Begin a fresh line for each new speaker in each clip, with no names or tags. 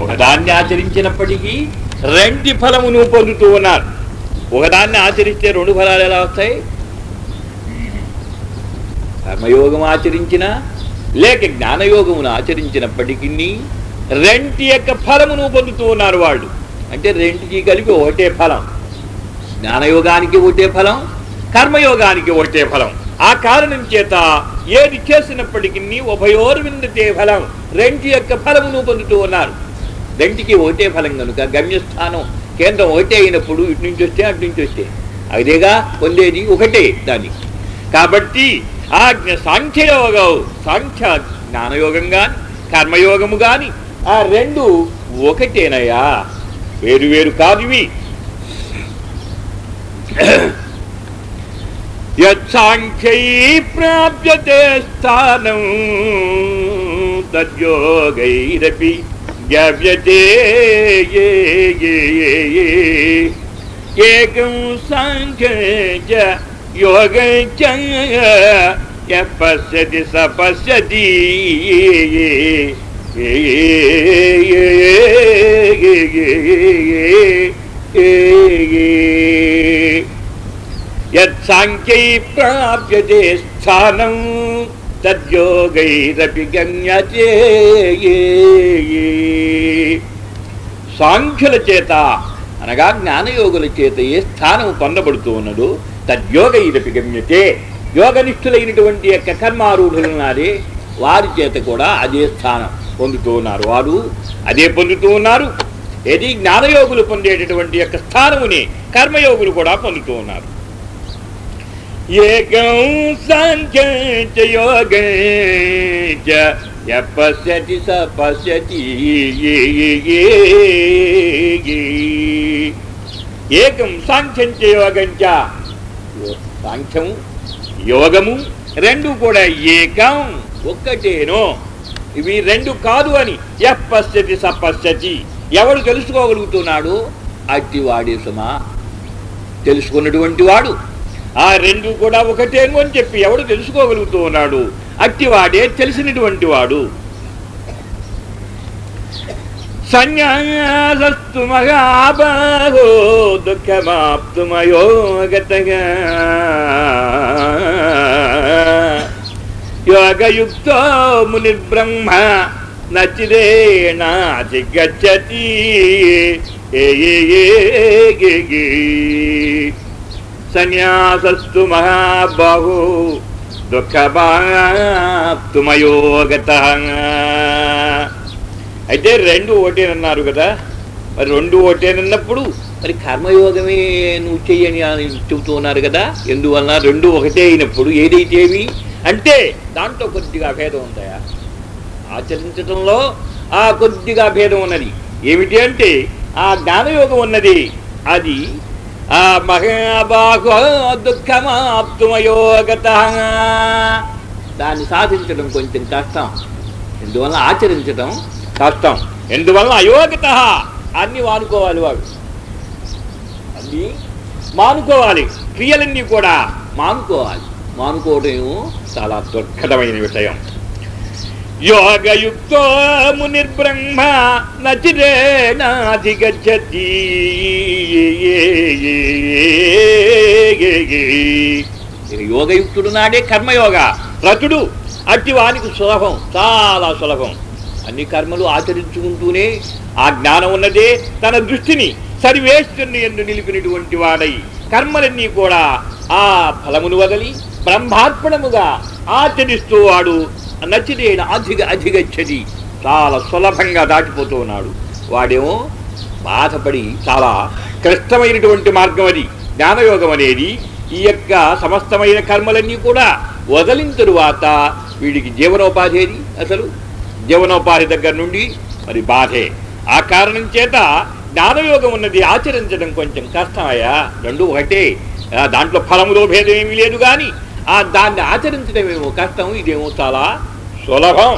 ఒకదాన్ని ఆచరించినప్పటికీ రెండి ఫలమును పొందుతూ ఉన్నారు ఒకదాన్ని ఆచరిస్తే రెండు ఫలాలు ఎలా వస్తాయి కర్మయోగం ఆచరించిన లేక జ్ఞానయోగమును ఆచరించినప్పటికీ రెంటి యొక్క ఫలమును పొందుతూ ఉన్నారు వాళ్ళు అంటే రెంటికి కలిపి ఒకటే ఫలం జ్ఞానయోగానికి ఒకటే ఫలం కర్మయోగానికి ఒకటే ఫలం ఆ కారణం చేత ఏది చేసినప్పటికీ ఉభయోరు విందతే ఫలం రెంటి యొక్క ఫలమును పొందుతూ ఉన్నారు రెంటికి ఒకటే ఫలం కనుక గమ్యస్థానం కేంద్రం ఒకటే అయినప్పుడు ఇటు నుంచి వస్తే అటు నుంచి వస్తే అదేగా పొందేది ఒకటే దాన్ని కాబట్టి ఆ జ్ఞ- సాంఖ్యయోగం సాంఖ్య జ్ఞానయోగం కానీ కర్మయోగము కానీ ఆ రెండు ఒకటేనయ్యా వేరు వేరు కాదు ఇవి యత్సాంఖ్యై ప్రాప్యతే స్థానం తద్యోగైరపి గవ్యతే ఏ ఏ ఏ ఏ. ఏకం సాంఖ్య యోగ య పశ్యతి స పశ్యతి యత్సాంఖ్యై ప్రాప్యతే స్థానం తద్యోగైరపి గమ్యతే సాంఖ్యుల చేత అనగా జ్ఞానయోగుల చేత ఏ స్థానం పొందబడుతూ ఉన్నదో తద్యోగ ఇరపి గమ్యతే యోగనిష్ఠులైనటువంటి యొక్క కర్మారూఢులున్నారే వారి చేత కూడా అదే స్థానం పొందుతూ ఉన్నారు వారు అదే పొందుతూ ఉన్నారు ఏది జ్ఞానయోగులు పొందేటటువంటి యొక్క స్థానముని కర్మయోగులు కూడా పొందుతూ ఉన్నారు ఏకం సాంఖ్యం చ యోగం చ య పశ్యతి స పశ్యతి ఏకం సాంఖ్యం చ యోగం చ సాంఖ్యము యోగము రెండు కూడా ఏకం ఒక్కటేనో ఇవి రెండు కాదు అని ఎఫ్ పశ్యతి స పశ్యతి ఎవడు తెలుసుకోగలుగుతున్నాడు అట్టి వాడే సుమా తెలుసుకున్నటువంటి వాడు ఆ రెండు కూడా ఒకటేను అని చెప్పి ఎవడు తెలుసుకోగలుగుతూ ఉన్నాడు అట్టివాడే తెలిసినటువంటి వాడు సన్యాసస్తు మహాబాహో దుఃఖమాప్తుమయోగతగా యోగయుక్తో మునిర్బ్రహ్మ నచిరేణాధిగచ్చతి ఏ ఏ ఏ గే గే. సన్యాసస్తు మహాబాహు దుఃఖమాప్తుమయోగత అయితే రెండు ఒకటేనన్నారు కదా మరి రెండు ఒకటేనన్నప్పుడు మరి కర్మయోగమే నువ్వు చెయ్యని అని చెబుతూ ఉన్నారు కదా ఎందువలన రెండు ఒకటే అయినప్పుడు ఏదైతేవి అంటే దాంట్లో కొద్దిగా భేదం ఉందయా ఆచరించడంలో ఆ కొద్దిగా భేదం ఉన్నది ఏమిటి అంటే ఆ జ్ఞానయోగం ఉన్నది అది ఆ మహాబాహు దుఃఖమాప్తుమయోగత దాన్ని సాధించడం కొంచెం కష్టం ఎందువల్ల ఆచరించడం కష్టం ఎందువల్ల అయోగత అన్ని వానుకోవాలి వాడు అన్ని మానుకోవాలి క్రియలన్నీ కూడా మానుకోవాలి మానుకోవడం చాలా దుర్ఘటమైన విషయం యోగయుక్తో మునిర్బ్రహ్మ నచిరేణాధిగచ్చతి యోగయుక్తుడు నాడే కర్మయోగ రతుడు అట్టి వానికి సులభం చాలా సులభం అన్ని కర్మలు ఆచరించుకుంటూనే ఆ జ్ఞానం ఉన్నదే తన దృష్టిని సర్వేశ్వరుని ఎందు నిలిపినటువంటి వాడై కర్మలన్నీ కూడా ఆ ఫలమును వదలి బ్రహ్మార్పణముగా ఆచరిస్తూ వాడు నచ్చిదేన అధిగ అధిగచ్చది చాలా సులభంగా దాటిపోతూ ఉన్నాడు వాడేమో బాధపడి చాలా క్లిష్టమైనటువంటి మార్గం అది జ్ఞానయోగం అనేది ఈ యొక్క సమస్తమైన కర్మలన్నీ కూడా వదలిన తరువాత వీడికి జీవనోపాధి ఏది అసలు జీవనోపాధి దగ్గర నుండి మరి బాధే ఆ కారణం చేత జ్ఞానయోగం ఉన్నది ఆచరించడం కొంచెం కష్టమయ్యా రెండు ఒకటే ఆ, దాంట్లో ఫలములో భేదం ఏమీ లేదు కానీ ఆ దాన్ని ఆచరించడమేమో కష్టం ఇదేమో చాలా సులభం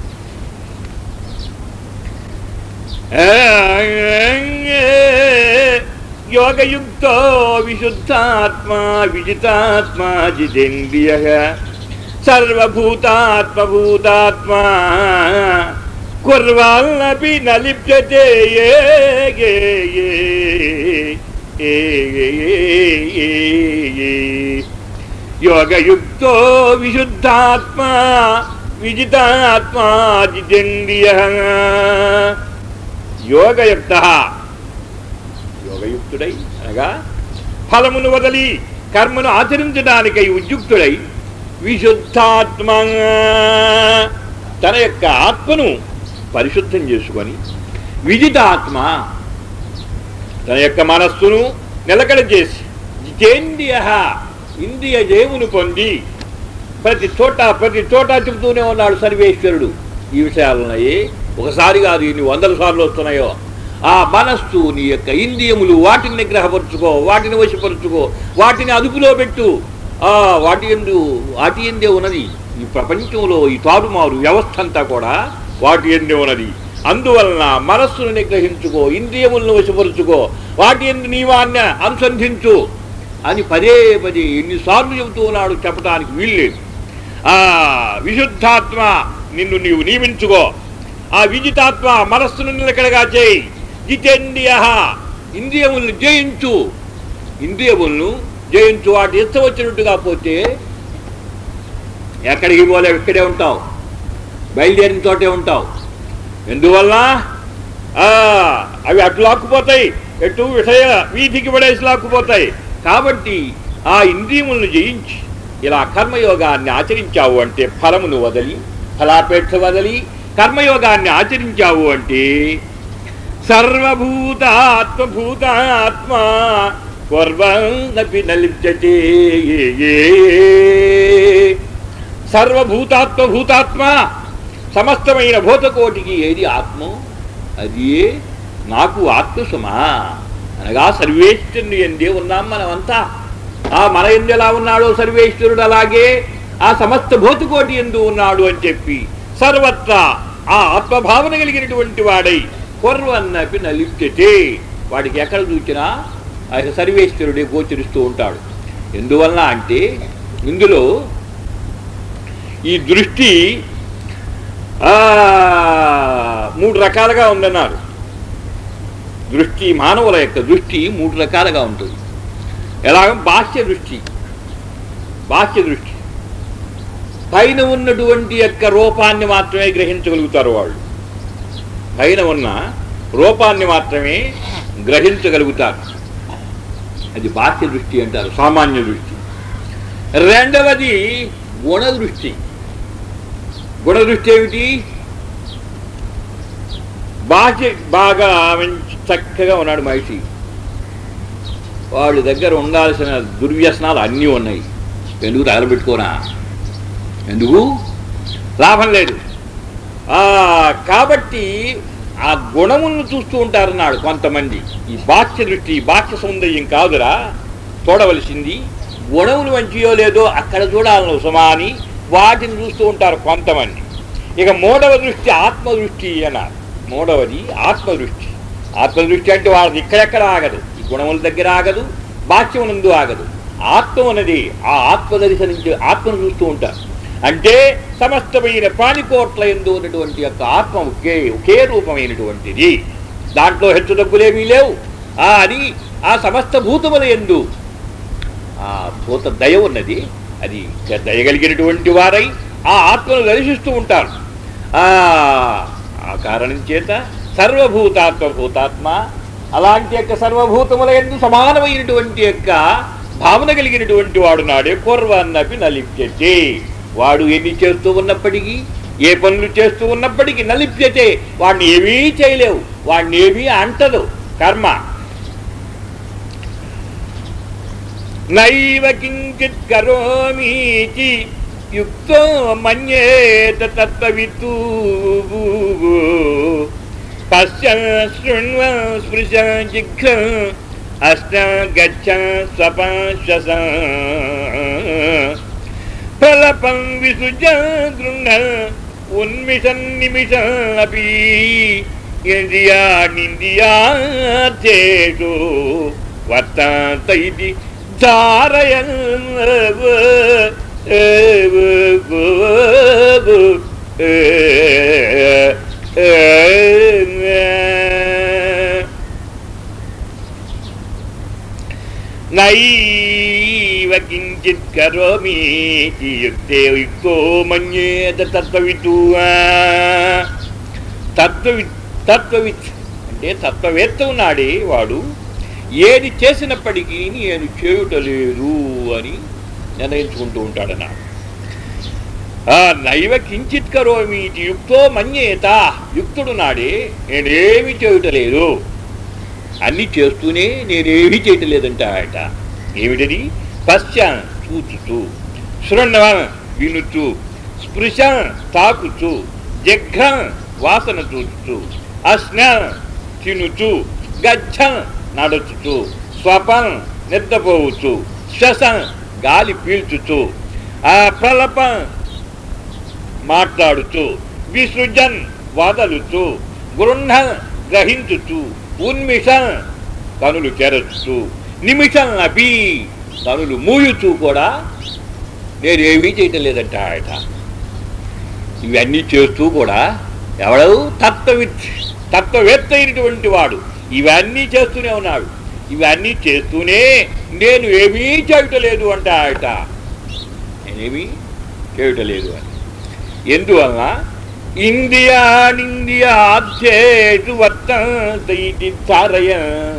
యోగయుక్తో విశుద్ధాత్మా విజితాత్మా జితేంద్రియ సర్వభూతాత్మభూతాత్మా కుర్వాల్నపి నలిప్యతే ఏ ఏ ఏ ఏ ఏ ఏ యోగయుక్తో విశుద్ధాత్మ విజితాత్మా జితేంద్రియ యోగయుక్త యోగయుక్తుడై అనగా ఫలమును వదలి కర్మను ఆచరించడానికై ఉద్యుక్తుడై విశుద్ధాత్మ తన యొక్క ఆత్మను పరిశుద్ధం చేసుకొని విజితాత్మ తన యొక్క మనస్సును నిలకడ చేసి జితేంద్రియ ఇంద్రియ జయమును పొంది ప్రతి చోట ప్రతి చోట చెబుతూనే ఉన్నాడు సర్వేశ్వరుడు ఈ విషయాలున్నాయి ఒకసారి కాదు ఇన్ని వందల సార్లు వస్తున్నాయో ఆ మనస్సు నీ యొక్క ఇంద్రియములు వాటిని నిగ్రహపరుచుకో వాటిని వశపరుచుకో వాటిని అదుపులో పెట్టు ఆ వాటి ఎందు వాటి ఎందే ఉన్నది ఈ ప్రపంచంలో ఈ తారుమారు వ్యవస్థ అంతా కూడా వాటి ఎందే ఉన్నది అందువలన మనస్సును నిగ్రహించుకో ఇంద్రియములను వశపరుచుకో వాటి ఎందు నీవాన్ని అనుసంధించు అని పదే పదే ఎన్నిసార్లు చెబుతూ ఉన్నాడు చెప్పడానికి వీల్లేదు ఆ విశుద్ధాత్మ నిన్ను నీవు నియమించుకో ఆ విజితాత్మ మనస్సును నిలకడగా చేయి జితేంద్రియ ఇంద్రియములను జయించు ఇంద్రియములను జయించు వాటి ఇష్టం వచ్చినట్టుగా పోతే ఎక్కడికి పోలేవు ఇక్కడే ఉంటావు బయలుదేరిన చోటే ఉంటావు ఎందువల్ల ఆ, అవి అటు లాక్కుపోతాయి ఎటు విషయ వీధికి పడేసి లాక్కుపోతాయి కాబట్టి ఆ ఇంద్రియములను జయించి ఇలా కర్మయోగాన్ని ఆచరించావు అంటే ఫలమును వదలి ఫలాపేక్ష వదలి కర్మయోగాన్ని ఆచరించావు అంటే సర్వభూతాత్మభూతాత్మ కొర్వంగపి నలిప్యతే సర్వభూతాత్మ భూతాత్మ సమస్తమైన భూతకోటికి ఏది ఆత్మ అది నాకు ఆత్మసుమా అనగా సర్వేశ్వరుని ఎందే ఉన్నాం మనమంతా ఆ మన ఎందు ఎలా ఉన్నాడో సర్వేశ్వరుడు అలాగే ఆ సమస్త భూతకోటి ఎందు ఉన్నాడు అని చెప్పి సర్వత్రా ఆ ఆత్మభావన కలిగినటువంటి వాడై కొర్వన్నపి నలిప్యతే వాడికి ఎక్కడ చూసినా ఆ యొక్క సర్వేశ్వరుడే గోచరిస్తూ ఉంటాడు ఎందువలన అంటే ఇందులో ఈ దృష్టి ఆ, మూడు రకాలుగా ఉందన్నారు దృష్టి మానవుల యొక్క దృష్టి మూడు రకాలుగా ఉంటుంది ఎలాగ బాహ్య దృష్టి బాహ్య దృష్టి పైన ఉన్నటువంటి యొక్క రూపాన్ని మాత్రమే గ్రహించగలుగుతారు వాళ్ళు పైన ఉన్న రూపాన్ని మాత్రమే గ్రహించగలుగుతారు అది బాహ్య దృష్టి అంటారు సామాన్య దృష్టి రెండవది గుణ దృష్టి గుణ దృష్టి ఏమిటి బాహ్య బాగా మంచి చక్కగా ఉన్నాడు మనిషి వాళ్ళ దగ్గర ఉండాల్సిన దుర్వ్యసనాలు అన్నీ ఉన్నాయి ఎందుకు తగలబెట్టుకోనా ఎందుకు లాభం లేదు ఆ, కాబట్టి ఆ గుణములను చూస్తూ ఉంటారన్నాడు కొంతమంది ఈ బాహ్య దృష్టి బాహ్య సౌందర్యం కాదురా చూడవలసింది గుణములు మంచియో లేదో అక్కడ చూడాలను సుమా అని వాటిని చూస్తూ ఉంటారు కొంతమంది ఇక మూడవ దృష్టి ఆత్మదృష్టి అన్నారు మూడవది ఆత్మదృష్టి ఆత్మదృష్టి అంటే వాళ్ళది ఇక్కడెక్కడ ఆగదు ఈ గుణముల దగ్గర ఆగదు బాహ్యమునందు ఆగదు ఆత్మ ఉన్నది ఆ ఆత్మ దర్శనించి ఆత్మను చూస్తూ ఉంటారు అంటే సమస్తమైన ప్రాణికోట్ల ఎందు ఉన్నటువంటి యొక్క ఆత్మ ఒకే ఒకే రూపమైనటువంటిది దాంట్లో హెచ్చు తగ్గులేమీ లేవు ఆ అది ఆ సమస్త భూతముల ఎందు ఆ భూత దయ ఉన్నది అది దయగలిగినటువంటి వారై ఆ ఆత్మను దర్శిస్తూ ఉంటారు ఆ ఆ కారణం చేత సర్వభూతాత్మ భూతాత్మ అలాంటి యొక్క సర్వభూతముల ఎందు సమానమైనటువంటి యొక్క భావన కలిగినటువంటి వాడు నాడే పూర్వాన్నపి నలిప్యతే వాడు ఎన్ని చేస్తూ ఉన్నప్పటికీ ఏ పనులు చేస్తూ ఉన్నప్పటికీ నలిప్యతే వాడిని ఏమీ చేయలేవు వాడిని ఏమీ అంటదు కర్మ నైవ కించిత్ కరోమీతి యుక్తో మన్యేత తత్వవిత్తు పశ్చన్ శృణ్వ స్పృశ జిఘ్ర అష్ట గచ్చ స్వపశ్వస ప్రలపం విసృజ గృహ ఉన్మిషన్ నిమిషం అపి ఇంద్రియా నింద్రియార్థేషు వర్తంత ఇది ధారయన్ ఏ నైవ కించిత్ కరోమి యుక్తే యుక్తో మన్యేత తత్వవితు తత్వవి తత్వవిత్ అంటే తత్వవేత్త ఉన్నాడే వాడు ఏది చేసినప్పటికీ నేను చేయుటలేదు అని నిర్ణయించుకుంటూ ఉంటాడన్నాడు ఆ నైవ కించిత్ కరోమి ఇది యుక్తో మన్యేత యుక్తుడు నాడే నేనేమి చేయుటలేదు అన్ని చేస్తూనే నేనేమీ చేయటలేదంట ఆయన ఏమిటది పశ్చ చూచుచు శృణ వినుచు స్పృశ తాకుచు జఘ్ర వాసన చూచుచు అస్న తినుచు గచ్చ నడుచుచు స్వపం నిద్రపోవచ్చు శ్వస గాలి పీల్చుచు ఆ ప్రలప మాట్లాడుచు విసృజన్ వదలుచు గృహ గ్రహించుచు ఉన్మిష కనులు తెరచుచు నిమిషం అపి కనులు మూయుచు కూడా నేనేమీ చేయటం లేదంట ఆయన ఇవన్నీ చేస్తూ కూడా ఎవడు తత్వవిత్ తత్వవేత్త అయినటువంటి వాడు ఇవన్నీ చేస్తూనే ఉన్నాడు ఇవన్నీ చేస్తూనే నేను ఏమీ చేయటలేదు అంట ఆయన నేనేమీ చేయటలేదు అని ఎందువలన ఇండియానిండియాధ్యేషు వర్తంత ఇది తారయ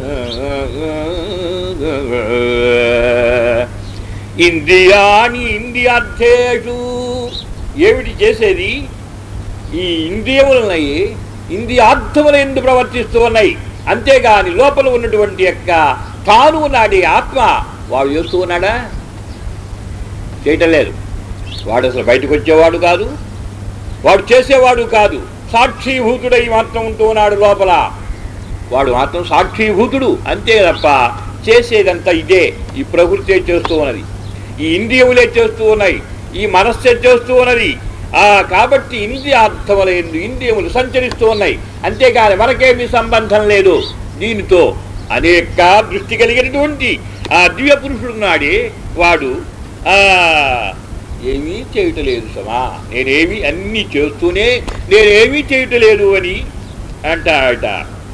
ఇంద్రియాని ఇంద్రియార్థేషు ఏమిటి చేసేది ఈ ఇంద్రియములున్నాయి ఇంద్రియార్థములు ఎందుకు ప్రవర్తిస్తూ ఉన్నాయి అంతేగాని లోపల ఉన్నటువంటి యొక్క తాను నాడి ఆత్మ వాడు చేస్తూ ఉన్నాడా చేయటం లేదు వాడు అసలు బయటకు వచ్చేవాడు కాదు వాడు చేసేవాడు కాదు సాక్షీభూతుడై మాత్రం ఉంటూ ఉన్నాడు లోపల వాడు మాత్రం సాక్షీభూతుడు అంతే తప్ప చేసేదంతా ఇదే ఈ ప్రకృతి చేస్తూ ఉన్నది ఈ ఇంద్రియములే చేస్తూ ఉన్నాయి ఈ మనస్సే చేస్తూ ఉన్నది ఆ కాబట్టి ఇంద్రియార్థములందు ఇంద్రియములు సంచరిస్తూ ఉన్నాయి అంతేకాని మనకేమీ సంబంధం లేదు దీనితో అనేక దృష్టి కలిగినటువంటి ఆ దివ్య పురుషుడు నాడే వాడు ఆ ఏమీ చేయటలేదు సమా నేనేమి అన్నీ చేస్తూనే నేనేమీ చేయటలేదు అని అంటాడట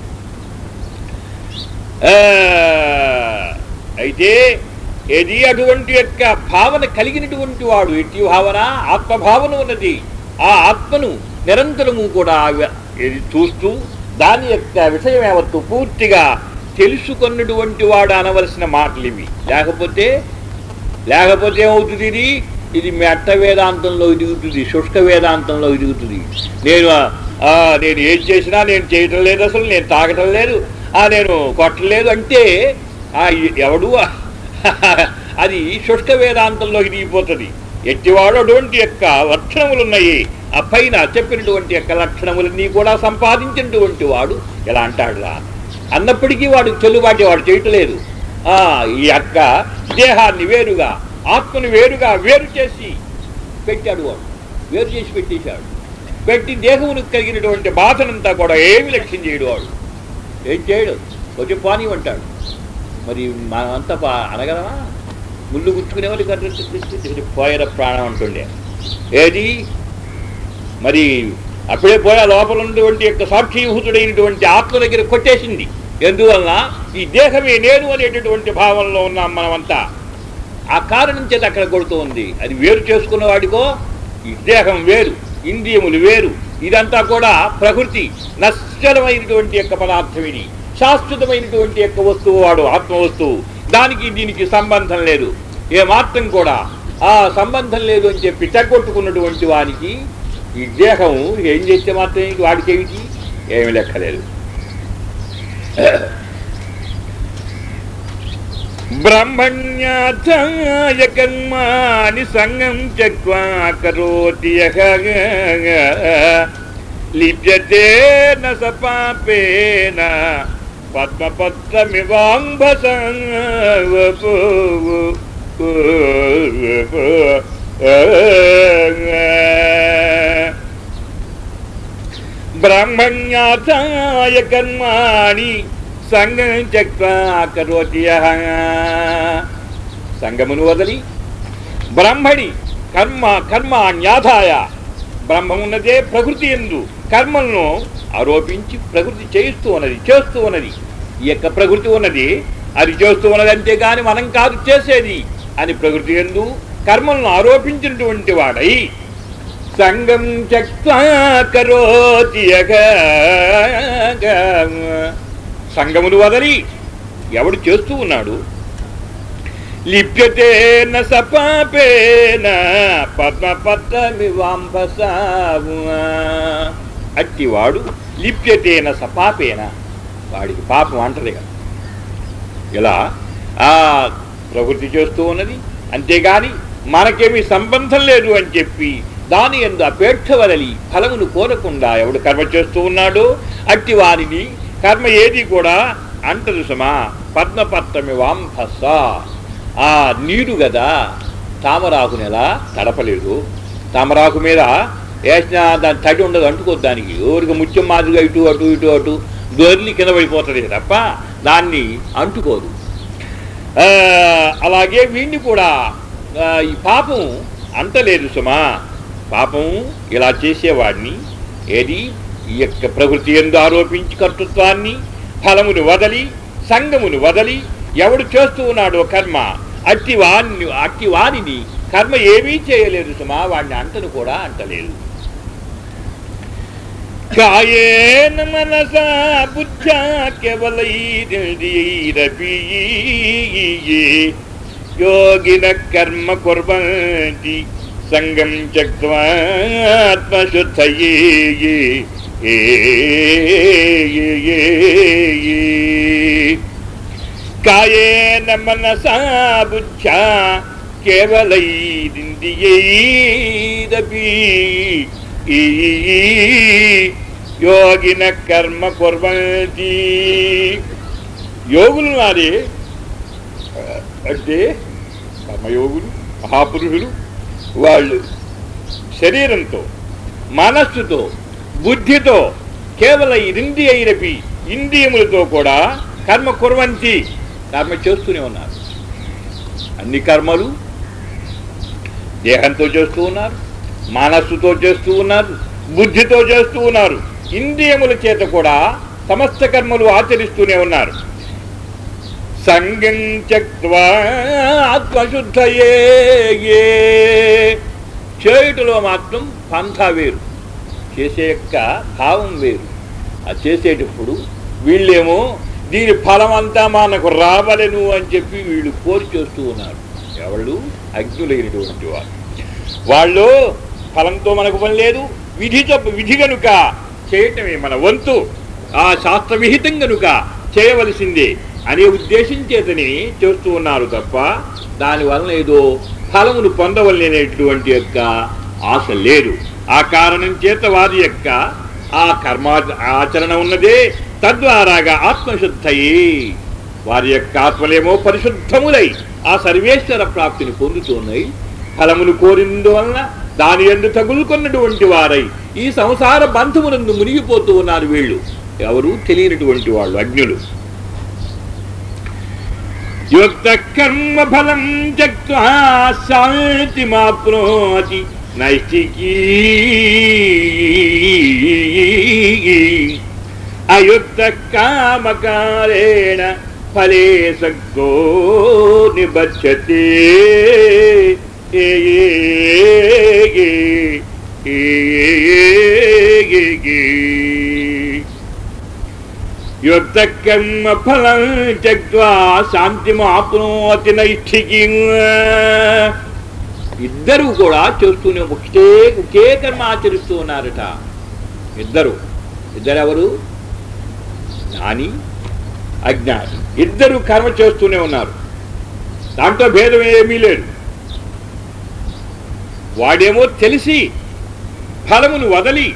ఆ, అయితే ఏది అటువంటి యొక్క భావన కలిగినటువంటి వాడు ఎట్టి భావన ఆత్మభావన ఉన్నది ఆ ఆత్మను నిరంతరము కూడా వ- ఇది చూస్తూ దాని యొక్క విషయం యావత్తు పూర్తిగా తెలుసుకున్నటువంటి వాడు అనవలసిన మాటలు ఇవి లేకపోతే లేకపోతే ఏమవుతుంది ఇది ఇది మెట్ట వేదాంతంలో ఎదుగుతుంది శుష్క వేదాంతంలో ఎదుగుతుంది నేను ఆ, నేను ఏం చేసినా నేను చేయటం లేదు అసలు నేను తాగటం లేదు ఆ నేను కొట్టలేదు అంటే ఆ ఎవడు అది శుష్క వేదాంతంలోకి దిగిపోతుంది ఎట్టివాడు అటువంటి యొక్క లక్షణములు ఉన్నాయి ఆ పైన చెప్పినటువంటి యొక్క లక్షణములన్నీ కూడా సంపాదించినటువంటి వాడు ఎలా అంటాడురా అన్నప్పటికీ వాడు చెల్లుబాటి వాడు చేయటలేదు ఆ ఈ యొక్క దేహాన్ని వేరుగా ఆత్మను వేరుగా వేరు చేసి పెట్టాడు వాడు వేరు చేసి పెట్టేశాడు పెట్టి దేహమును కలిగినటువంటి బాధనంతా కూడా ఏమి లక్ష్యం చేయడు వాడు ఏం చేయడు కొంచెం పానీ అంటాడు మరి మనమంతా పా అనగలమా ముళ్ళు గుచ్చుకునే వాళ్ళు కర్ర పోయర ప్రాణం అంటుండే ఏది మరి అప్పుడే పోయా లోపల ఉన్నటువంటి యొక్క సాక్షీభూతుడైనటువంటి ఆత్మ దగ్గర కొట్టేసింది ఎందువలన ఈ దేహమే నేను అనేటటువంటి భావంలో ఉన్నాం మనమంతా ఆ కారణం చేత అక్కడ కొడుతూ ఉంది అది వేరు చేసుకున్న వాడికో ఈ దేహం వేరు ఇంద్రియములు వేరు ఇదంతా కూడా ప్రకృతి నశ్వరమైనటువంటి యొక్క పదార్థం ఇది శాశ్వతమైనటువంటి యొక్క వస్తువు వాడు ఆత్మ వస్తువు దానికి దీనికి సంబంధం లేదు ఏ మాత్రం కూడా ఆ సంబంధం లేదు అని చెప్పి తెగొట్టుకున్నటువంటి వానికి ఈ దేహం ఏం చేస్తే మాత్రం ఇది వాడికి ఏమిటి ఏమి లెక్కలేదు బ్రహ్మణ్యాధ్యాయ కర్మాని సంగం త్యక్వా కరోతి యః లిప్యతే న స పాపేన పద్మపత్రమివాంబస బ్రహ్మణ్యాధ్యాయ కర్మాణి సంగం త్యక్వా కరోతి యః సంగమును వదలి బ్రహ్మణి కర్మ కర్మాన్యాధాయ బ్రహ్మమున్నదే ప్రకృతి ఎందు కర్మలను ఆరోపించి ప్రకృతి చేయిస్తూ ఉన్నది చేస్తూ ఉన్నది ఈ యొక్క ప్రకృతి ఉన్నది అది చేస్తూ ఉన్నది అంతేగాని మనం కాదు చేసేది అని ప్రకృతి ఎందు కర్మలను ఆరోపించినటువంటి వాడై సంగం చక్వా కరోతి సంగమును వదలి ఎవడు చేస్తూ ఉన్నాడు లిప్యతేన సపాపేన పద్మపత్రమివాంబసావు అట్టివాడు లిప్యతేన సపాపేన వాడికి పాపం అంటది కదా ఇలా ఆ ప్రవృత్తి చేస్తూ ఉన్నది అంతేగాని మనకేమీ సంబంధం లేదు అని చెప్పి దాని ఎందు అపేక్ష వదలి ఫలమును కోరకుండా ఎవడు కర్మ చేస్తూ ఉన్నాడో అట్టి వారిని కర్మ ఏది కూడా అంటదు సమా పద్మపత్రమి వాంభస ఆ నీరు కదా తామరాకుని ఎలా తడపలేదు తామరాకు మీద వేసిన దాని తడి ఉండదు అంటుకోదు దానికి ఊరికి ముత్యం మాదిరిగా ఇటు అటు ఇటు అటు దొర్లి కింద పడిపోతుంది తప్ప దాన్ని అంటుకోదు ఆ, అలాగే వీడిని కూడా ఆ, ఈ పాపం అంటలేదు సుమా పాపం ఇలా చేసేవాడిని ఏది ఈ యొక్క ప్రకృతి ఎందు ఆరోపించి కర్తృత్వాన్ని ఫలమును వదలి సంగమును వదలి ఎవడు చేస్తూ ఉన్నాడో కర్మ అట్టి వాణ్ణి అట్టి వారిని కర్మ ఏమీ చేయలేదు సుమా వాడిని అంటను కూడా అంటలేదు కాయేన మనసా బుద్ధా కేవలైరపి యోగిన కర్మ కుర్వంతి సంగం చక్వాత్మశుద్ధయే కాయేన మనసా బుద్ధా కేవలైరింద్రియైరపి యోగిన కర్మ కుర్వంతి యోగులు నారే అంటే కర్మయోగులు మహాపురుషులు వాళ్ళు శరీరంతో మనస్సుతో బుద్ధితో కేవలం ఇంద్రియైరపి ఇంద్రియములతో కూడా కర్మ కుర్వంతి కర్మ చేస్తూనే ఉన్నారు అన్ని కర్మలు దేహంతో చేస్తూ ఉన్నారు మనస్సుతో చేస్తూ ఉన్నారు బుద్ధితో చేస్తూ ఉన్నారు ఇంద్రియముల చేత కూడా సమస్త కర్మలు ఆచరిస్తూనే ఉన్నారు సంగం చక్వా ఆత్మశుద్ధయే ఏ. చేయుటలో మాత్రం పంథ వేరు చేసే యొక్క భావం వేరు ఆ చేసేటప్పుడు వీళ్ళేమో దీని ఫలం అంతా మనకు రావలను అని చెప్పి వీళ్ళు కోరి చేస్తూ ఉన్నారు ఎవళ్ళు అజ్ఞులైనటువంటి వారు వాళ్ళు ఫలంతో మనకు పని లేదు విధి తప్ప విధి గనుక చేయటమే మన వంతు ఆ శాస్త్ర విహితం గనుక చేయవలసిందే అనే ఉద్దేశం చేతని చేస్తూ ఉన్నారు తప్ప దానివలన ఏదో ఫలమును పొందవలనేటువంటి యొక్క ఆశ లేదు ఆ కారణం చేత వారి యొక్క ఆ కర్మ ఆచరణ ఉన్నదే తద్వారాగా ఆత్మశుద్ధయి వారి యొక్క ఆత్మలేమో పరిశుద్ధములై ఆ సర్వేశ్వర ప్రాప్తిని పొందుతున్నాయి ఫలమును కోరినందువలన దాని ఎందు తగులుకున్నటువంటి వారై ఈ సంసార బంధమునందు మునిగిపోతూ ఉన్నారు వీళ్ళు ఎవరు తెలియనటువంటి వాళ్ళు అజ్ఞులు యుక్త కర్మ ఫలం త్యక్వా శాంతి మాప్నోతి నైష్టికీ అయుక్త కామకారేణ ఫలే సక్తో నిబధ్యతే ఏ ఏ ఏ ఏ ఏ ఏ యుక్తకర్మ ఫలం త్యక్వా శాంతిమాప్నోతి నైష్ఠికి ఇద్దరు కూడా చేస్తూనే ఒకే ఒకే కర్మ ఆచరిస్తూ ఉన్నారట ఇద్దరు ఇద్దరెవరు జ్ఞాని అజ్ఞాని ఇద్దరు కర్మ చేస్తూనే ఉన్నారు దాంట్లో భేదం ఏమీ లేదు వాడేమో తెలిసి ఫలమును వదలి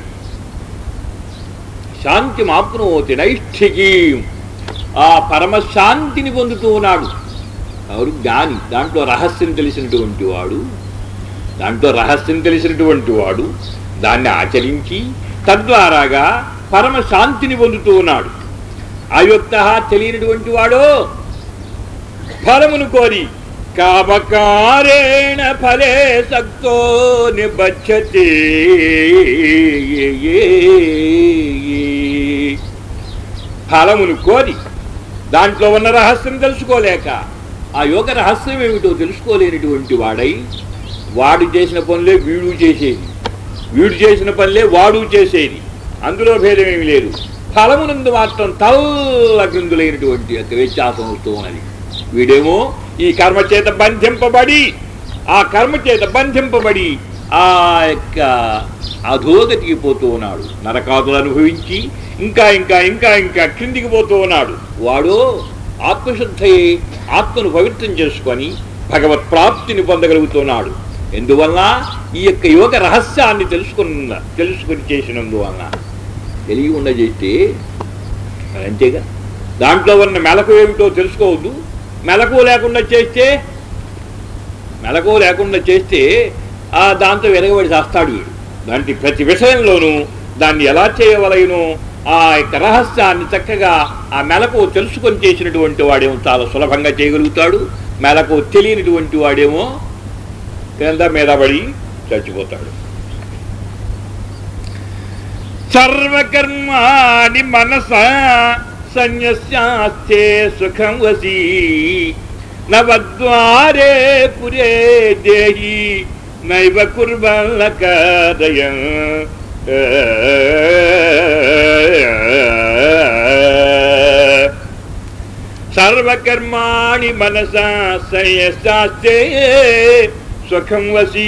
శాంతి మాప్నోతి నైష్ఠికి ఆ పరమశాంతిని పొందుతూ ఉన్నాడు ఎవరు జ్ఞాని దాంట్లో రహస్యం తెలిసినటువంటి వాడు దాంట్లో రహస్యం తెలిసినటువంటి వాడు దాన్ని ఆచరించి తద్వారాగా పరమశాంతిని పొందుతూ ఉన్నాడు అయుక్త తెలియనటువంటి వాడు ఫలమును కోరి కామకారేణ ఫలే సక్తో నిబచ్చతే ఫలమును కోరి దాంట్లో ఉన్న రహస్యం తెలుసుకోలేక ఆ యోగ రహస్యం ఏమిటో తెలుసుకోలేనటువంటి వాడై వాడు చేసిన పనులే వీడు చేసేది వీడు చేసిన పనులే వాడు చేసేది అందులో భేదం ఏమీ లేదు ఫలమునందు మాత్రం తల్ల గ్రంథులైనటువంటి యొక్క వ్యత్యాసం వస్తూ ఉన్నది వీడేమో ఈ కర్మ చేత బంధింపబడి ఆ కర్మ చేత బంధింపబడి ఆ యొక్క అధోగతికి పోతూ ఉన్నాడు నరకాదులు అనుభవించి ఇంకా ఇంకా ఇంకా ఇంకా క్రిందికి పోతూ ఉన్నాడు వాడు ఆత్మశుద్ధయే ఆత్మను పవిత్రం చేసుకొని భగవత్ ప్రాప్తిని పొందగలుగుతున్నాడు ఎందువల్ల ఈ యొక్క యోగ రహస్యాన్ని తెలుసుకున్న తెలుసుకుని చేసినందువలన తెలియ ఉండజేస్తే మరి అంతేగా దాంట్లో ఉన్న మెలకు ఏమిటో తెలుసుకోవద్దు మెలకు లేకుండా చేస్తే మెలకు లేకుండా చేస్తే ఆ దాంతో వెనకబడి చేస్తాడు వీడు దాంట్లో ప్రతి విషయంలోనూ దాన్ని ఎలా చేయవలయను ఆ యొక్క రహస్యాన్ని చక్కగా ఆ మెలకు తెలుసుకొని చేసినటువంటి వాడేమో చాలా సులభంగా చేయగలుగుతాడు మెలకు తెలియనిటువంటి వాడేమో కింద మీద పడి చచ్చిపోతాడు సర్వకర్మాణి మనస సన్యస్యాస్తే సుఖం వసి నవద్వారే పురే దేహి నైవ కుర్వల్ల కదయం సర్వకర్మాణి మనస సన్యస్యాస్తే సుఖం వసి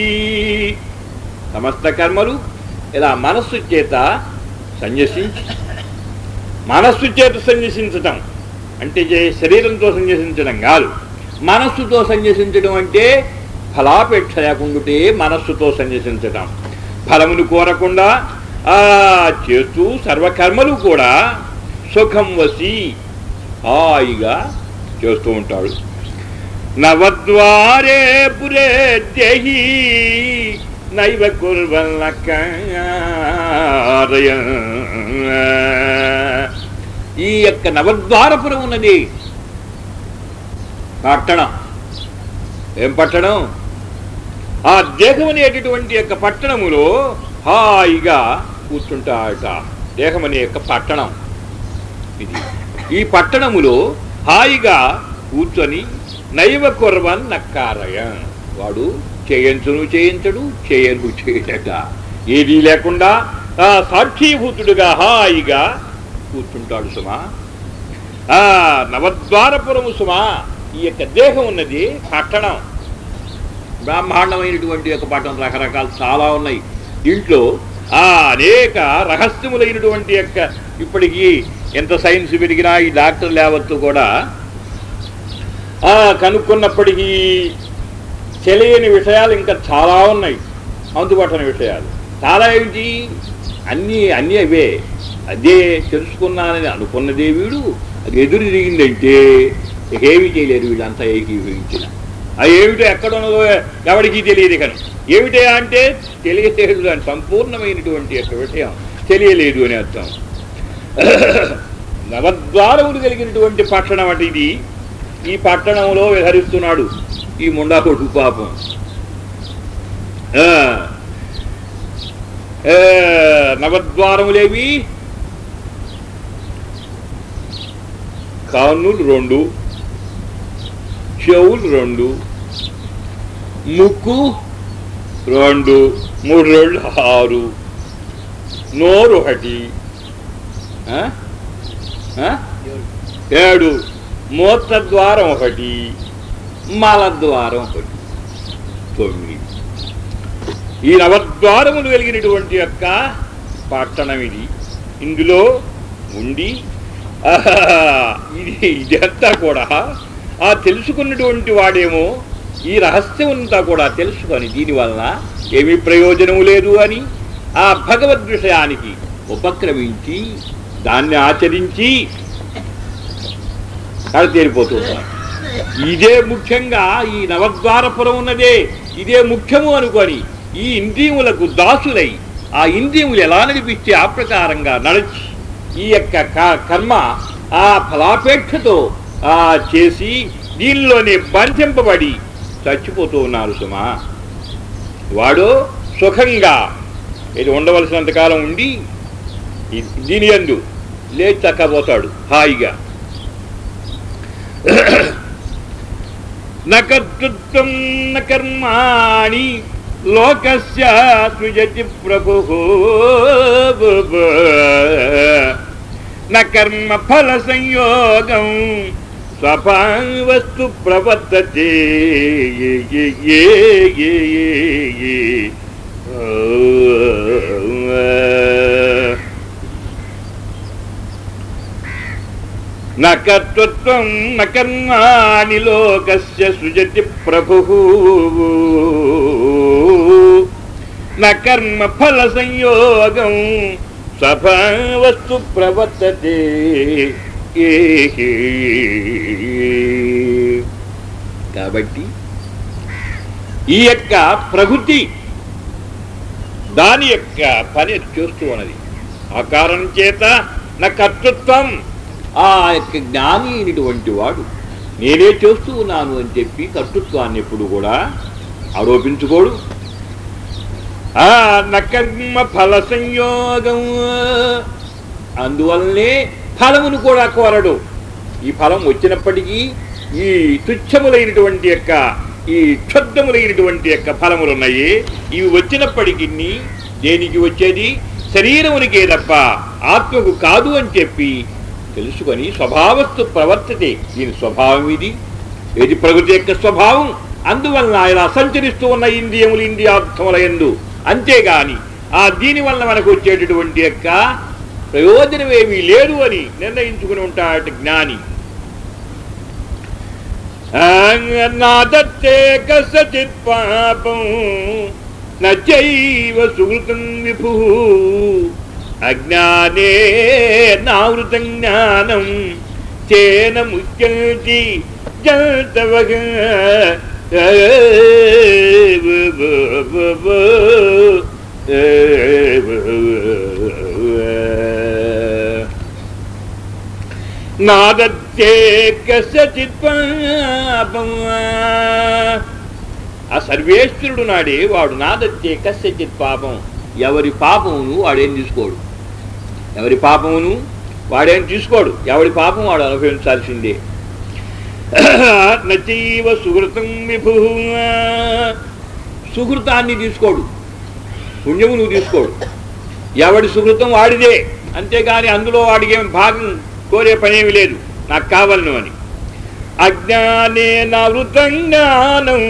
సమస్త కర్మలు ఇలా మనస్సు చేత సన్యసించి మనస్సు చేత సన్యసించటం అంటే చే- శరీరంతో సన్యసించడం కాదు మనస్సుతో సన్యసించడం అంటే ఫలాపేక్ష లేకుండాటే మనస్సుతో సన్యసించటం ఫలమును కోరకుండా ఆ చేస్తూ సర్వకర్మలు కూడా సుఖం వసి హాయిగా చేస్తూ ఉంటాడు నవద్వారే పురే దేహి నైవ కుర్వల్ల కార్య ఈ యొక్క నవద్వారపురం ఉన్నది పట్టణం ఏం పట్టణం ఆ దేహం అనేటటువంటి యొక్క పట్టణములో హాయిగా కూర్చుంటాడట దేహం అనే యొక్క పట్టణం ఇది ఈ పట్టణములో హాయిగా కూర్చొని నైవ కుర్వన్ నక్కారయ వాడు చేయంచును చేయించడు చేయను చేయట ఏదీ లేకుండా ఆ సాక్షీభూతుడుగా హాయిగా కూర్చుంటాడు సుమా ఆ నవద్వారపురము సుమా ఈ యొక్క దేహం ఉన్నది పట్టణం బ్రహ్మాండమైనటువంటి యొక్క పట్టణం రకరకాలు చాలా ఉన్నాయి దీంట్లో ఆ అనేక రహస్యములైనటువంటి యొక్క ఇప్పటికీ ఎంత సైన్స్ పెరిగినా ఈ డాక్టర్ లేవత్తు కూడా ఆ కనుక్కున్నప్పటికీ తెలియని విషయాలు ఇంకా చాలా ఉన్నాయి అందుబాటున విషయాలు చాలా ఏమిటి అన్నీ అన్నీ అవే అదే తెలుసుకున్నానని అనుకున్నదే వీడు అది ఎదురు తిరిగిందంటే ఏమీ చేయలేరు వీళ్ళంతా ఏకీభవించిన ఆ ఏమిటో ఎక్కడ ఉన్నదో ఎవరికి తెలియదు కను ఏమిటే అంటే తెలియలేదు అని సంపూర్ణమైనటువంటి యొక్క విషయం తెలియలేదు అని అర్థం నవద్వారములు కలిగినటువంటి పట్టణం అంటే ఇది ఈ పట్టణంలో విహరిస్తున్నాడు ఈ ముండా కొడుకు పాపం ఆ, ఆ, నవద్వారములేవి కన్నులు రెండు చెవులు రెండు ముక్కు రెండు మూడు రెండు ఆరు నోరు ఒకటి ఆ? ఆ? ఏడు మూత్ర ద్వారం ఒకటి మలద్వారం ఒకటి తొమ్మిది ఈ నవద్వారములు వెలిగినటువంటి యొక్క పట్టణం ఇది ఇందులో ఉండి ఆహా, ఇది ఇదంతా కూడా ఆ తెలుసుకున్నటువంటి వాడేమో ఈ రహస్యం అంతా కూడా తెలుసుకొని దీని వలన ఏమీ ప్రయోజనము లేదు అని ఆ భగవద్ విషయానికి ఉపక్రమించి దాన్ని ఆచరించి తేలిపోతున్నారు ఇదే ముఖ్యంగా ఈ నవద్వారపురం ఉన్నదే ఇదే ముఖ్యము అనుకొని ఈ ఇంద్రియములకు దాసులై ఆ ఇంద్రియములు ఎలా నడిపిస్తే ఆ ప్రకారంగా నడిచి ఈ యొక్క క- కర్మ ఆ ఫలాపేక్షతో ఆ చేసి దీనిలోనే బంధింపబడి చచ్చిపోతూ ఉన్నారు సుమా వాడు సుఖంగా ఇది ఉండవలసినంతకాలం ఉండి ఈ- దీని యందు లేచి చక్కపోతాడు హాయిగా న కర్తృత్వం న కర్మాణి లోకస్య సృజతి ప్రభు న కర్మ ఫల సంయోగం స్వభావస్తు ప్రవర్తతే ఏ ఏ ఏ ఏ ఏ ఏ. న కర్తృత్వం న కర్మాణి లోకస్య సృజతి ప్రభు న కర్మ ఫల సంయోగం స్వభావస్తు ప్రవర్తతే కాబట్టి ఈ యొక్క ప్రకృతి దాని యొక్క పని అది చేస్తూ ఉన్నది ఆ కారణం చేత నా కర్తృత్వం ఆ యొక్క జ్ఞాని అయినటువంటి వాడు నేనే చేస్తూ ఉన్నాను అని చెప్పి కర్తృత్వాన్ని ఎప్పుడు కూడా ఆరోపించుకోడు ఆ నకర్మ ఫల సంయోగం అందువల్లనే ఫలమును కూడా కోరడు ఈ ఫలం వచ్చినప్పటికీ ఈ తుచ్చములైనటువంటి యొక్క ఈ క్షుద్ధములైనటువంటి యొక్క ఫలములు ఉన్నాయి ఇవి వచ్చినప్పటికీ దేనికి వచ్చేది శరీరమునికే తప్ప ఆత్మకు కాదు అని చెప్పి తెలుసుకొని స్వభావస్తు ప్రవర్తతే దీని స్వభావం ఇది ఏది ప్రకృతి యొక్క స్వభావం అందువలన ఆయన సంచరిస్తూ ఉన్న ఇంద్రియములు ఇంద్రియార్థముల ఎందు అంతేగాని ఆ దీని వల్ల మనకు వచ్చేటటువంటి యొక్క ప్రయోజనం ఏమీ లేదు అని నిర్ణయించుకుని ఉంటాడు జ్ఞాని నాదత్తే కసచిత్ పాపం నైవ సుహృతం విభు అజ్ఞానే నావృతం జ్ఞానం చేన ముఖ్యంతి జంతవగ నాదత్తే కసచిత్ పాపం ఆ సర్వేశ్వరుడు నాడే వాడు నాదత్తే కస్యచిత్ పాపం ఎవరి పాపమును వాడేం తీసుకోడు ఎవరి పాపమును వాడేం తీసుకోడు ఎవరి పాపం వాడు అనుభవించాల్సిందే నచైవ సుహృతం విభు సుహృతాన్ని తీసుకోడు పుణ్యము నువ్వు తీసుకోడు ఎవడి సుహృతం వాడిదే అంతేగాని అందులో వాడికి ఏం భాగం కోరే పనేమి లేదు నాకు కావాలను అని అజ్ఞానే నవృతం జ్ఞానం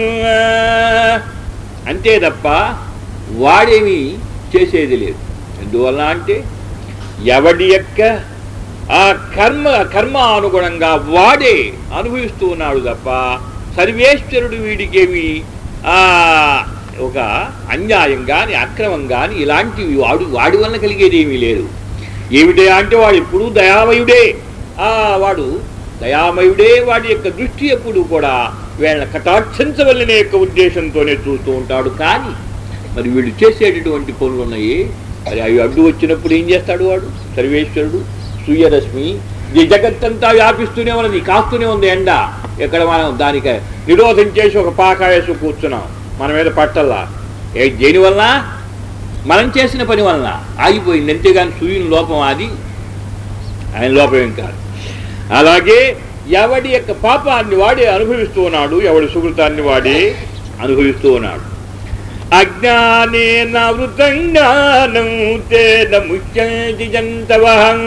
అంతే తప్ప వాడేమి చేసేది లేదు ఎందువల్ల అంటే ఎవడి యొక్క ఆ కర్మ కర్మ అనుగుణంగా వాడే అనుభవిస్తూ ఉన్నాడు తప్ప సర్వేశ్వరుడు వీడికేమి ఆ ఒక అన్యాయం కానీ అక్రమం కానీ ఇలాంటివి వాడు వాడి వల్ల కలిగేది ఏమీ లేదు ఏమిటే అంటే వాడు ఎప్పుడూ దయామయుడే ఆ వాడు దయామయుడే వాడి యొక్క దృష్టి ఎప్పుడు కూడా వీళ్ళని కటాక్షించవలనే యొక్క ఉద్దేశంతోనే చూస్తూ ఉంటాడు కానీ మరి వీళ్ళు చేసేటటువంటి పనులు ఉన్నాయి మరి అవి అడ్డు వచ్చినప్పుడు ఏం చేస్తాడు వాడు సర్వేశ్వరుడు సూర్యరశ్మి ఈ జగత్తంతా వ్యాపిస్తూనే ఉన్నది కాస్తూనే ఉంది ఎండ ఇక్కడ మనం దానికి నిరోధం చేసి ఒక పాక వేసి కూర్చున్నాం మన మీద పట్టల్లా ఏ దేనివల్ల మనం చేసిన పని వలన ఆగిపోయింది అంతేగాని సూర్యుని లోపం అది ఆయన లోపం ఏం కాదు అలాగే ఎవడి యొక్క పాపాన్ని వాడే అనుభవిస్తూ ఉన్నాడు ఎవడి సుకృతాన్ని వాడే అనుభవిస్తూ ఉన్నాడు అజ్ఞానే నవృతం జ్ఞానం తేన ముఖ్యంతి జంతవ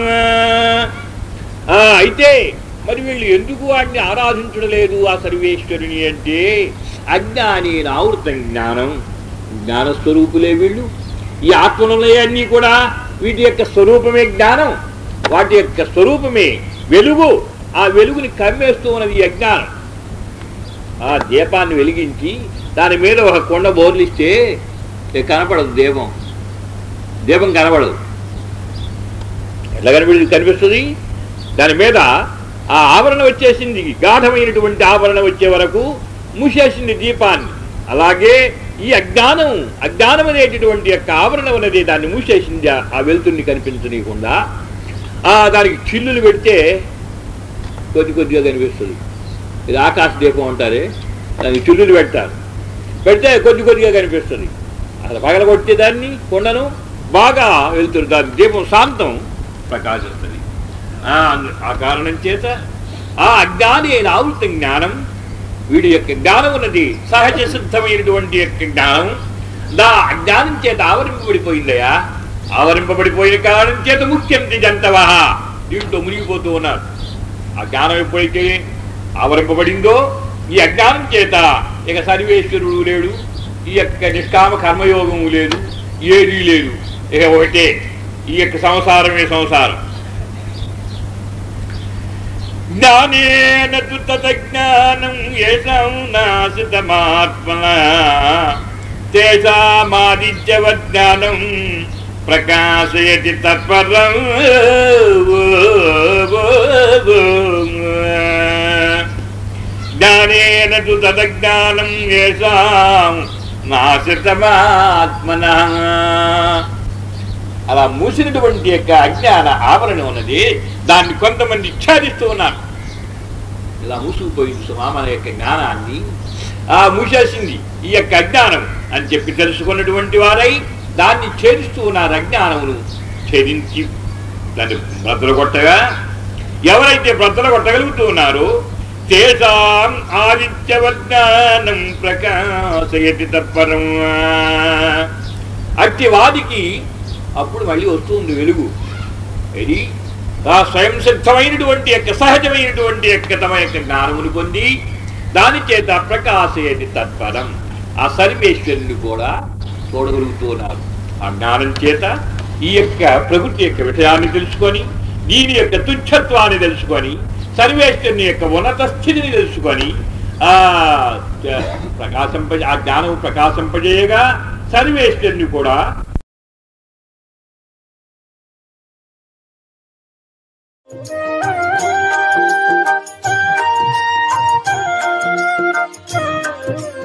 అయితే మరి వీళ్ళు ఎందుకు వాడిని ఆరాధించడం లేదు ఆ సర్వేశ్వరుని అంటే అజ్ఞాని ఆవృతం జ్ఞానం జ్ఞానస్వరూపులే వీళ్ళు ఈ ఆత్మలున్నాయన్నీ కూడా వీటి యొక్క స్వరూపమే జ్ఞానం వాటి యొక్క స్వరూపమే వెలుగు ఆ వెలుగుని కమ్మేస్తూ ఉన్నది ఈ అజ్ఞానం ఆ దీపాన్ని వెలిగించి దాని మీద ఒక కొండ బోర్లిస్తే ఇక కనపడదు దీపం దీపం కనపడదు ఎట్లా కనిపి కనిపిస్తుంది దాని మీద ఆ ఆవరణ వచ్చేసింది గాఢమైనటువంటి ఆవరణ వచ్చే వరకు మూసేసింది దీపాన్ని అలాగే ఈ అజ్ఞానం అజ్ఞానం అనేటటువంటి యొక్క ఆవరణ ఉన్నది దాన్ని మూసేసింది ఆ- ఆ వెలుతుర్ని కనిపించనీయకుండా ఆ దానికి చిల్లులు పెడితే కొద్ది కొద్దిగా కనిపిస్తుంది ఇది ఆకాశ దీపం అంటారే దానికి చిల్లులు పెడతారు పెడితే కొద్ది కొద్దిగా కనిపిస్తుంది అసలు పగల కొట్టే దాన్ని కొండను బాగా వెళ్తుంది దాని దీపం శాంతం ప్రకాశిస్తుంది ఆ, ఆ కారణం చేత ఆ అజ్ఞాని అయిన ఆవృత జ్ఞానం వీడి యొక్క జ్ఞానం ఉన్నది సహజ సిద్ధమైనటువంటి యొక్క జ్ఞానం దా అజ్ఞానం చేత ఆవరింపబడిపోయిందయా ఆవరింపబడిపోయిన కారణం చేత ముఖ్యంతి జంతవహ దీంట్లో మునిగిపోతూ ఉన్నారు ఆ జ్ఞానం ఎప్పుడైతే ఆవరింపబడిందో ఈ అజ్ఞానం చేత ఇక సర్వేశ్వరుడు లేడు ఈ యొక్క నిష్కామ కర్మయోగము లేదు ఏదీ లేదు ఇక ఒకటే ఈ యొక్క సంసారమే సంసారం జ్ఞానేన తు తజ్ఞానం ఏషాం నాశితమాత్మన తేషామాదిత్యవజ్ఞానం ప్రకాశయతి తత్పరం జ్ఞానేన తు తజ్ఞానం ఏషాం నాశితమాత్మన అలా మూసినటువంటి యొక్క అజ్ఞాన ఆవరణ ఉన్నది దాన్ని కొంతమంది ఛేదిస్తూ ఉన్నారు ఇలా మూసుకుపోయింది సుమా మన యొక్క జ్ఞానాన్ని ఆ మూసేసింది ఈ యొక్క అజ్ఞానం అని చెప్పి తెలుసుకున్నటువంటి వారై దాన్ని ఛేదిస్తూ ఉన్నారు అజ్ఞానమును ఛేదించి దాన్ని బ్రద్దలు కొట్టగా ఎవరైతే బ్రద్దలు కొట్టగలుగుతూ ఉన్నారో తేషాం ఆదిత్యవజ్ఞానం ప్రకాశయతి తత్పరం అట్టి వాదికి అప్పుడు మళ్ళీ వస్తుంది వెలుగు ఇది ఆ స్వయం సిద్ధమైనటువంటి యొక్క సహజమైనటువంటి యొక్క తమ యొక్క జ్ఞానమును పొంది దాని చేత ప్రకాశయతి తత్పరం ఆ సర్వేశ్వరుని కూడా చూడగలుగుతూ ఉన్నారు ఆ జ్ఞానం చేత ఈ యొక్క ప్రకృతి యొక్క విషయాన్ని తెలుసుకొని దీని యొక్క తుచ్చత్వాన్ని తెలుసుకొని సర్వేశ్వరుని యొక్క ఉన్నత స్థితిని తెలుసుకొని ఆ ప్రకాశింప ఆ జ్ఞానం ప్రకాశింపజేయగా సర్వేశ్వరుని కూడా
Thank you.